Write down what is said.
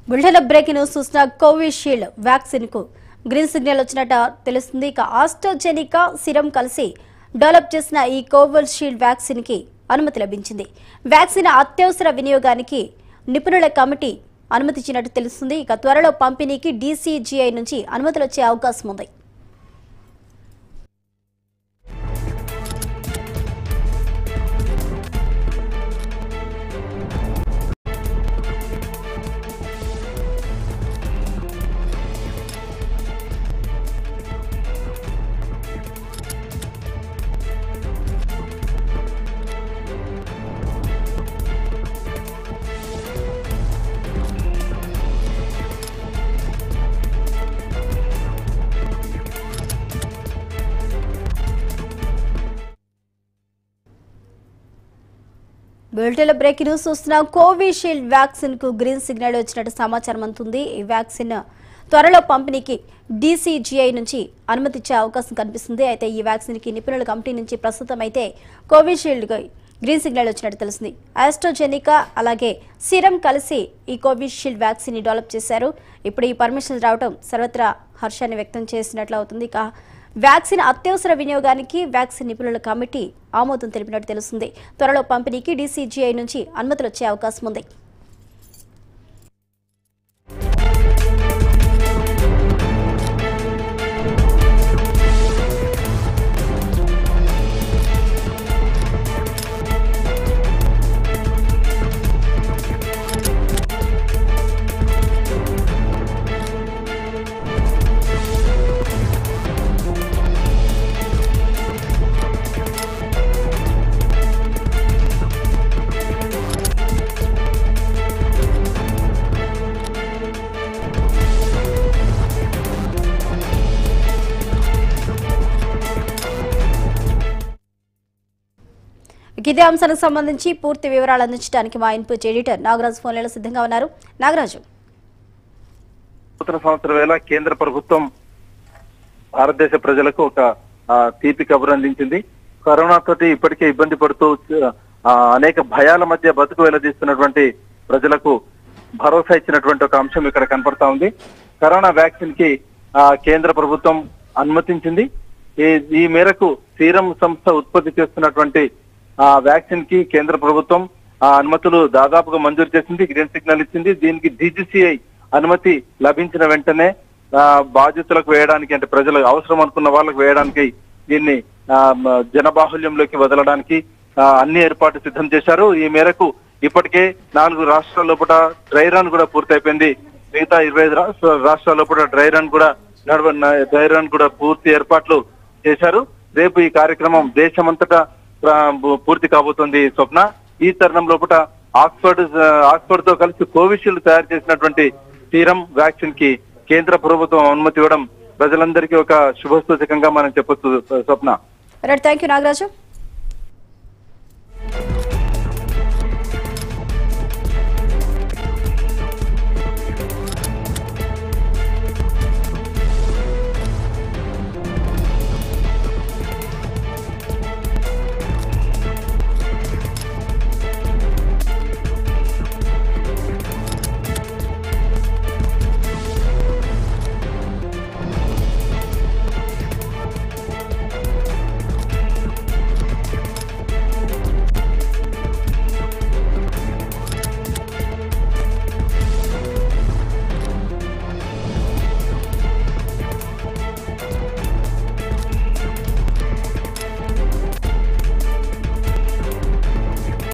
bulletin break news చూసిన Covishield vaccine కు green signal వచ్చినట్టు తెలుస్తుంది ఇక ఆస్ట్రోజెనికా సిరం కలిసి డెవలప్ చేసిన ఈ కోవిషీల్డ్ వ్యాక్సిన్ కి అనుమతి లభించింది వ్యాక్సిన్ అత్యవసర వినియోగానికి నిపుణుల కమిటీ అనుమతి ఇచ్చినట్టు తెలుస్తుంది ఇక త్వరలో పంపిణీకి డీసీజీఐ నుంచి అనుమతులు వచ్చే అవకాశం ఉంది బులెటిన్లో బ్రేక్ న్యూస్ చూస్తున్నాం కోవిషీల్డ్ వ్యాక్సిన్ కు గ్రీన్ సిగ్నల్ వచ్చినట్టు సమాచారం అందుతుంది ఈ వ్యాక్సిన్ త్వరలో పంపిణీకి డీసీజీఐ నుంచి అనుమతి ఇచ్చే అవకాశం కనిపిస్తుంది అయితే ఈ వ్యాక్సిన్ కి నిపుణుల కమిటీ నుంచి ప్రస్తుతం అయితే కోవిషీల్డ్ గ్రీన్ సిగ్నల్ వచ్చినట్టు తెలుస్తుంది ఆస్ట్రోజెనికా అలాగే సిరం కలిసి ఈ కోవిషీల్డ్ వ్యాక్సిన్ ని డెవలప్ చేశారు ఇప్పుడు ఈ పర్మిషన్ రావడం సర్వత్రా హర్షాన్ని వ్యక్తం చేసినట్లు అవుతుంది ఇక వ్యాక్సిన్ అత్యవసర వినియోగానికి వ్యాక్సిన్ నిపుణుల కమిటీ ఆమోదం తెలిపినట్టు తెలుస్తుంది త్వరలో పంపిణీకి డీసీజీఐ నుంచి అనుమతులు వచ్చే అవకాశం ఉంది ఇక ఇదే అంశానికి సంబంధించి పూర్తి వివరాలు అందించడానికి మా ఇన్పుట్ ఎడిటర్ నాగరాజు ఫోన్లలో సిద్ధంగా ఉన్నారు నాగరాజు నూతన సంవత్సర వేళ కేంద్ర ప్రభుత్వం భారతదేశ ప్రజలకు ఒక ఆ, తీపి కబురు అందించింది కరోనా తోటి ఇప్పటికే ఇబ్బంది పడుతూ ఆ, అనేక భయాల మధ్య బతుకు వెళ్లదీస్తున్నటువంటి ప్రజలకు భరోసా ఇచ్చినటువంటి ఒక అంశం ఇక్కడ కనపడతా ఉంది కరోనా వ్యాక్సిన్ కి ఆ, కేంద్ర ప్రభుత్వం అనుమతించింది ఈ ఈ మేరకు సీరం సంస్థ ఉత్పత్తి చేస్తున్నటువంటి ఆ వ్యాక్సిన్ కి కేంద్ర ప్రభుత్వం ఆ అనుమతులు దాదాపుగా మంజూరు చేసింది గ్రీన్ సిగ్నల్ ఇచ్చింది దీనికి డీజీసీఐ అనుమతి లభించిన వెంటనే ఆ, బాధితులకు వేయడానికి అంటే ప్రజలు అవసరం అనుకున్న వాళ్ళకు వేయడానికి దీన్ని ఆ, మ, జనబాహుల్యంలోకి వదలడానికి ఆ, అన్ని ఏర్పాట్లు సిద్ధం చేశారు ఈ మేరకు ఇప్పటికే నాలుగు రాష్ట్రాల లోపల డ్రై రన్ కూడా పూర్తయిపోయింది మిగతా ఇరవై ఐదు రాష్ట్ర రాష్ట్రాల లోపల డ్రై రన్ కూడా నడవ డ్రై రన్ కూడా పూర్తి ఏర్పాట్లు చేశారు రేపు ఈ కార్యక్రమం దేశమంతటా ఆ, పూర్తి కాబోతుంది స్వప్న ఈ తరుణం లోపల ఆక్స్ఫర్డ్ ఆక్స్ఫర్డ్ తో కలిసి కోవిషీల్డ్ తయారు చేసినటువంటి సీరం వ్యాక్సిన్ కి కేంద్ర ప్రభుత్వం అనుమతి ఇవ్వడం ప్రజలందరికీ ఒక శుభసూచకంగా మనం చెప్పొచ్చు Swapna right thank you Nagaraju